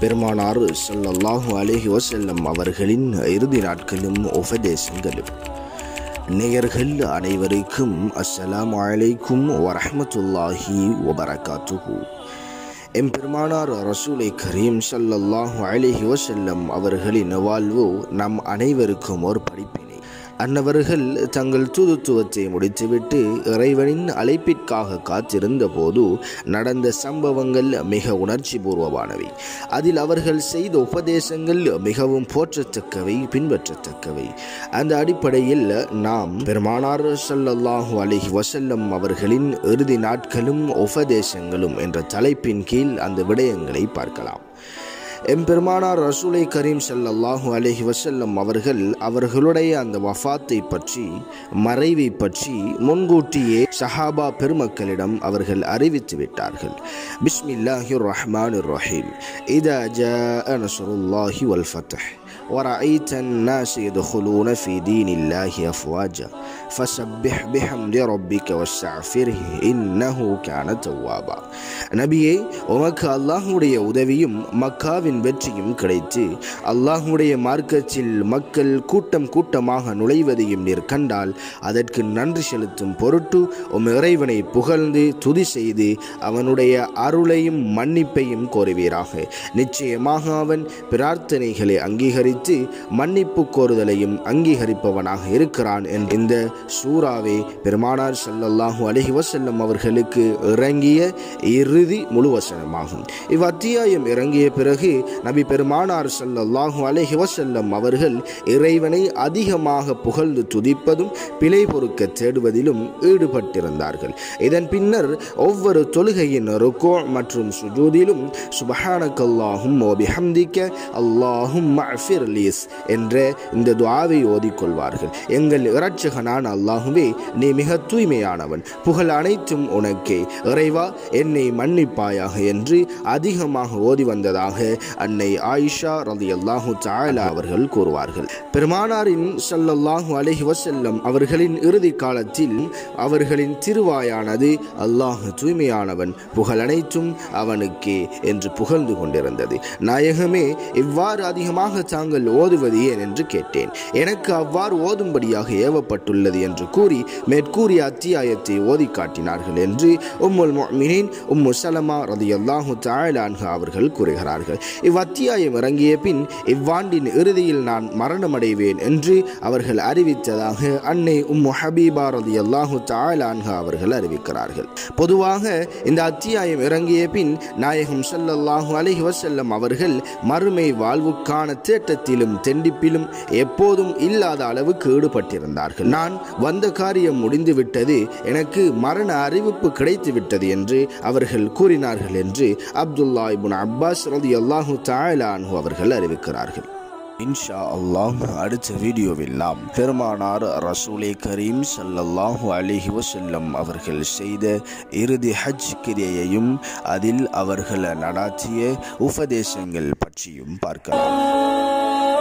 பெருமானார் ஸல்லல்லாஹு அலைஹி வஸல்லம் அவர்களின் இறுதி நாட்களும் உபதேசங்களும் நேயர்கள் அனைவருக்கும் அஸ்ஸலாமு அலைக்கும் வரஹ்மத்துல்லாஹி வபரகாத்துஹு எம்பெருமானார் ரசூலை கரீம் ஸல்லல்லாஹு அலைஹி வஸல்லம் அவர்களின் வாழ்வு நம் அனைவருக்கும் ஒரு படிப்பினை அன்னவர்கள் தங்கள் தூதுத்துவத்தை முடித்துவிட்டு இறைவனின் அழைப்பிற்காக காத்திருந்த போது நடந்த சம்பவங்கள் மிக உணர்ச்சி பூர்வமானவை அதில் அவர்கள் செய்த உபதேசங்கள் மிகவும் போற்றத்தக்கவை பின்பற்றத்தக்கவை அந்த அடிப்படையில் நாம் பெருமானார் ஸல்லல்லாஹு அலைஹி வஸல்லம் அவர்களின் இறுதி நாட்களும் உபதேசங்களும் என்ற தலைப்பின் கீழ் அந்த விடயங்களை பார்க்கலாம் எம்பெருமானார் ரசூலை கரீம் ஸல்லல்லாஹு அலைஹி வஸல்லம் அவர்கள் அவர்களுடைய அந்த வஃபாத்தை பற்றி மறைவை பற்றி முன்கூட்டியே சஹாபா பெருமக்களிடம் அவர்கள் அறிவித்து விட்டார்கள் பிஸ்மில்லாஹிர் ரஹ்மானிர் ரஹீம் இதா ஜாஅ நஸ்ருல்லாஹி வல் ஃபத்ஹ் ورأيت الناس يدخلون في دين الله أفواجا فسبح بحمد ربك واستغفره إنه كان توابا நபியே உமக்கு அல்லாஹுடைய உதவியும் மக்காவின் வெற்றியும் கிடைத்து அல்லாஹுடைய மார்க்கத்தில் மக்கள் கூட்டம் கூட்டமாக நுழைவதையும் நீர் கண்டால் அதற்கு நன்றி செலுத்தும் பொருட்டு உம் இறைவனை புகழ்ந்து துதி செய்து அவனுடைய அருளையும் மன்னிப்பையும் கோருவீராக நிச்சயமாக அவன் பிரார்த்தனைகளை அங்கீகரித்து மன்னிப்பு கோருதலையும் அங்கீகரிப்பவனாக இருக்கிறான் என்ற இந்த சூறாவே பெருமானார் ஸல்லல்லாஹு அலைஹி வஸல்லம் அவர்களுக்கு இறங்கிய இறுதி முழு வசனமாகும் இவ்வத்தியாயம் இறங்கிய பிறகு நபி பெருமானார் ஸல்லல்லாஹு அலைஹி வஸல்லம் அவர்கள் இறைவனை அதிகமாக புகழ்ந்து துதிப்பதும் பிழை பொறுக்க தேடுவதிலும் ஈடுபட்டிருந்தார்கள் இதன் பின்னர் ஒவ்வொரு தொழுகையின் ருக்கோ மற்றும் சுஜூதிலும் சுபஹானக்கல்லாஹும் ஓபிஹம்திக்க அல்லாஹும் மஃபிர்லீஸ் என்ற இந்த துஆவை ஓதிக்கொள்வார்கள் எங்கள் இரட்சகனான அல்லாஹுவே நீ மிக தூய்மையானவன் புகழ் அனைத்தும் உனக்கே இறைவா என்னை மன்னிப்பாயாக என்று அதிகமாக ஓதி வந்ததாக அன்னை ஆயிஷா ரதி அல்லாஹு தாயலா அவர்கள் கூறுவார்கள் பெருமானாரின் ஸல்லல்லாஹு அலைஹி வஸல்லம் அவர்களின் இறுதி காலத்தில் அவர்களின் திருவாயானது அல்லாஹ் தூய்மையானவன் புகழ் அனைத்தும் அவனுக்கே என்று புகழ்ந்து கொண்டிருந்தது நாயகமே இவ்வாறு அதிகமாக தாங்கள் ஓதுவது ஏன் என்று கேட்டேன் எனக்கு அவ்வாறு ஓதும்படியாக ஏவப்பட்டுள்ளது என்று கூறி மேற்கூறிய அத்தியாயத்தை ஓதி காட்டினார்கள் என்று உம்முல் முஃமினீன் உம்மு சலமா ரதியல்லாஹு தஆலா அன்ஹா அவர்கள் கூறுகிறார்கள் இவ்வத்தியாயம் இறங்கிய பின் இவ்வாண்டின் இறுதியில் நான் மரணமடைவேன் என்று அவர்கள் அறிவித்ததாக அன்னை உம்மு ஹபீபா ரதியல்லாஹு தஆலா அன்ஹா அவர்கள் அறிவிக்கிறார்கள் பொதுவாக இந்த அத்தியாயம் இறங்கிய பின் நாயகம் ஸல்லல்லாஹு அலைஹி வஸல்லம் அவர்கள் மறுமை வாழ்வுக்கான தேட்டத்திலும் தெண்டிப்பிலும் எப்போதும் இல்லாத அளவுக்கு ஈடுபட்டிருந்தார்கள் நான் வந்த காரியம் முடிந்துவிட்டது எனக்கு மரண அறிவிப்பு கிடைத்து விட்டது என்று அவர்கள் கூறினார்கள் என்று அப்துல்லா இப்னு அப்பாஸ் ரலியல்லாஹு தஆலா அன்ஹு அவர்கள் அறிவிக்கிறார்கள் இன்ஷா அல்லாஹ் அடுத்த வீடியோவில் நாம் பெருமானார் ரசூலே கரீம் ஸல்லல்லாஹு அலைஹி வஸல்லம் அவர்கள் செய்த இறுதி ஹஜ் கிரியையையும் அதில் அவர்கள் நடாத்திய உபதேசங்கள் பற்றியும் பார்க்கலாம்